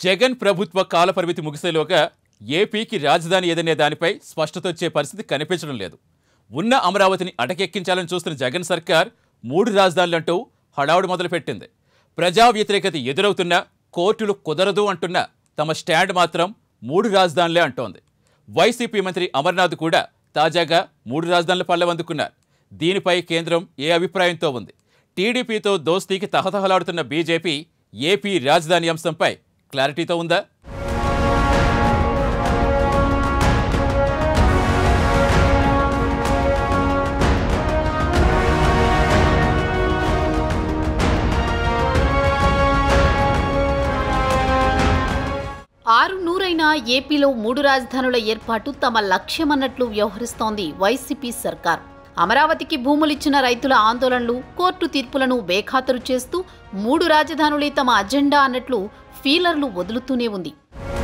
జగన్ ప్రభుత్వ కాలపరిమితి ముగిసేలోగా ఏపీకి రాజధాని ఏదనే దానిపై స్పష్టత వచ్చే పరిస్థితి కనిపించడం లేదు ఉన్న అమరావతిని అటకెక్కించాలని చూస్తున్న జగన్ సర్కార్ మూడు రాజధానులంటూ హడావుడి మొదలుపెట్టింది ప్రజా వ్యతిరేకత ఎదురవుతున్నా కోర్టులు కుదరదు అంటున్న తమ స్టాండ్ మాత్రం మూడు రాజధానులే అంటోంది వైసీపీ మంత్రి అమర్నాథ్ కూడా తాజాగా మూడు రాజధానుల పల్లెవందుకున్నారు దీనిపై కేంద్రం ఏ అభిప్రాయంతో ఉంది టీడీపీతో దోస్తీకి తహతహలాడుతున్న బీజేపీ ఏపీ రాజధాని అంశంపై క్లారిటీతో ఉందా ఆరు నూరైన ఏపీలో మూడు రాజధానుల ఏర్పాటు తమ లక్ష్యమన్నట్లు వ్యవహరిస్తోంది వైసీపీ సర్కార్ అమరావతికి భూములిచ్చిన రైతుల ఆందోళనలు కోర్టు తీర్పులను బేఖాతరు చేస్తూ మూడు రాజధానులే తమ అజెండా అన్నట్లు ఫీలర్లు వదులుతూనే ఉంది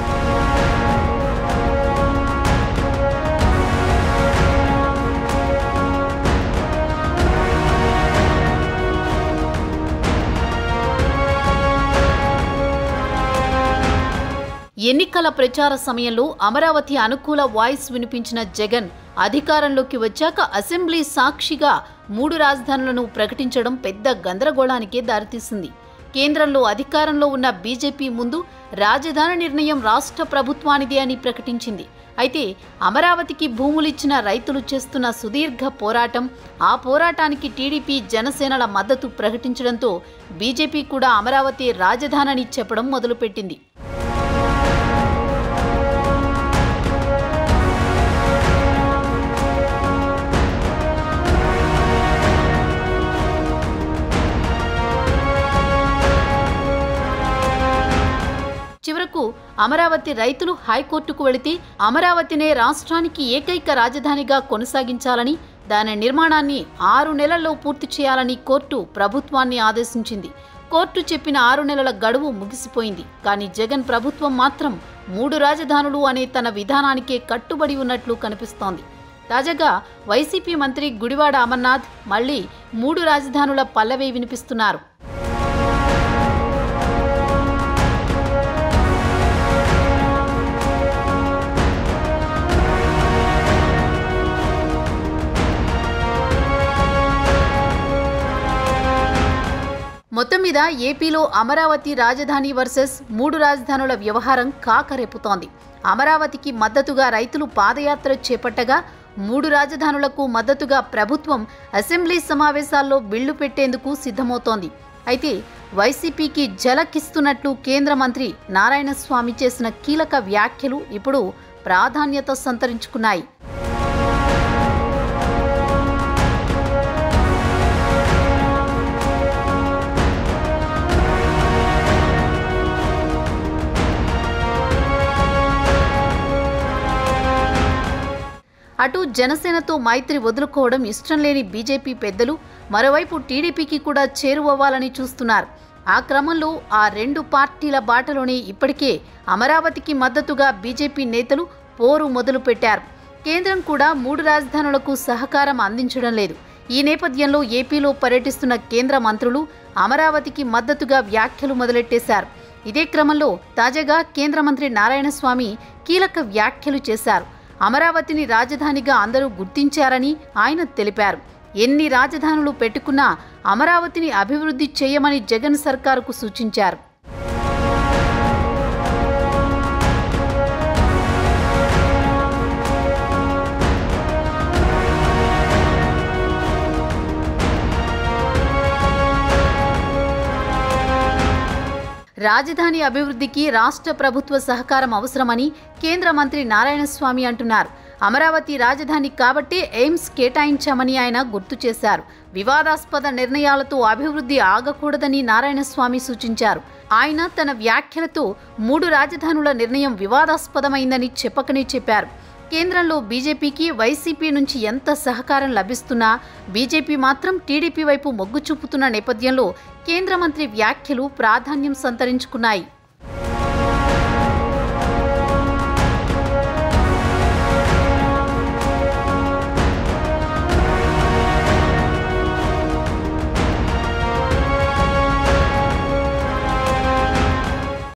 ఎన్నికల ప్రచార సమయంలో అమరావతి అనుకూల వాయిస్ వినిపించిన జగన్ అధికారంలోకి వచ్చాక అసెంబ్లీ సాక్షిగా మూడు రాజధానులను ప్రకటించడం పెద్ద గందరగోళానికే దారితీసింది కేంద్రంలో అధికారంలో ఉన్న బీజేపీ ముందు రాజధాని నిర్ణయం రాష్ట్ర ప్రభుత్వానిదే అని ప్రకటించింది అయితే అమరావతికి భూములిచ్చిన రైతులు చేస్తున్న సుదీర్ఘ పోరాటం ఆ పోరాటానికి టీడీపీ జనసేనల మద్దతు ప్రకటించడంతో బీజేపీ కూడా అమరావతి రాజధానిని చెప్పడం మొదలుపెట్టింది చివరకు అమరావతి రైతులు హైకోర్టుకు వెళితే అమరావతినే రాష్ట్రానికి ఏకైక రాజధానిగా కొనసాగించాలని దాని నిర్మాణాన్ని ఆరు నెలల్లో పూర్తి చేయాలని కోర్టు ప్రభుత్వాన్ని ఆదేశించింది కోర్టు చెప్పిన ఆరు నెలల గడువు ముగిసిపోయింది కానీ జగన్ ప్రభుత్వం మాత్రం మూడు రాజధానులు అనే తన విధానానికే కట్టుబడి ఉన్నట్లు కనిపిస్తోంది తాజాగా వైసీపీ మంత్రి గుడివాడ అమర్నాథ్ మళ్లీ మూడు రాజధానుల పల్లవే వినిపిస్తున్నారు మొత్తం మీద ఏపీలో అమరావతి రాజధాని వర్సెస్ మూడు రాజధానుల వ్యవహారం కాకరేపుతోంది అమరావతికి మద్దతుగా రైతులు పాదయాత్ర చేపట్టగా మూడు రాజధానులకు మద్దతుగా ప్రభుత్వం అసెంబ్లీ సమావేశాల్లో బిళ్లు పెట్టేందుకు సిద్ధమవుతోంది అయితే వైసీపీకి జలకిస్తున్నట్లు కేంద్ర మంత్రి నారాయణస్వామి చేసిన కీలక వ్యాఖ్యలు ఇప్పుడు ప్రాధాన్యత సంతరించుకున్నాయి అటు జనసేనతో మైత్రి వదులుకోవడం ఇష్టం లేని బీజేపీ పెద్దలు మరోవైపు టీడీపీకి కూడా చేరువవ్వాలని చూస్తున్నారు ఆ క్రమంలో ఆ రెండు పార్టీల బాటలోనే ఇప్పటికే అమరావతికి మద్దతుగా బీజేపీ నేతలు పోరు మొదలుపెట్టారు కేంద్రం కూడా మూడు రాజధానులకు సహకారం అందించడం లేదు ఈ నేపథ్యంలో ఏపీలో పర్యటిస్తున్న కేంద్ర మంత్రులు అమరావతికి మద్దతుగా వ్యాఖ్యలు మొదలెట్టేశారు ఇదే క్రమంలో తాజాగా కేంద్ర మంత్రి నారాయణస్వామి కీలక వ్యాఖ్యలు చేశారు అమరావతిని రాజధానిగా అందరూ గుర్తించారని ఆయన తెలిపారు ఎన్ని రాజధానులు పెట్టుకున్నా అమరావతిని అభివృద్ధి చేయమని జగన్ సర్కారుకు సూచించారు రాజధాని అభివృద్ధికి రాష్ట్ర ప్రభుత్వ సహకారం అవసరమని కేంద్ర మంత్రి నారాయణస్వామి అంటున్నారు అమరావతి రాజధాని కాబట్టే ఎయిమ్స్ కేటాయించామని ఆయన గుర్తు చేశారు వివాదాస్పద నిర్ణయాలతో అభివృద్ధి ఆగకూడదని నారాయణస్వామి సూచించారు ఆయన తన వ్యాఖ్యలతో మూడు రాజధానుల నిర్ణయం వివాదాస్పదమైందని చెప్పకనే చెప్పారు కేంద్రంలో బీజేపీకి వైసీపీ నుంచి ఎంత సహకారం లభిస్తున్నా బీజేపీ మాత్రం టీడీపీ వైపు మొగ్గు చూపుతున్న నేపథ్యంలో కేంద్ర మంత్రి వ్యాఖ్యలు ప్రాధాన్యం సంతరించుకున్నాయి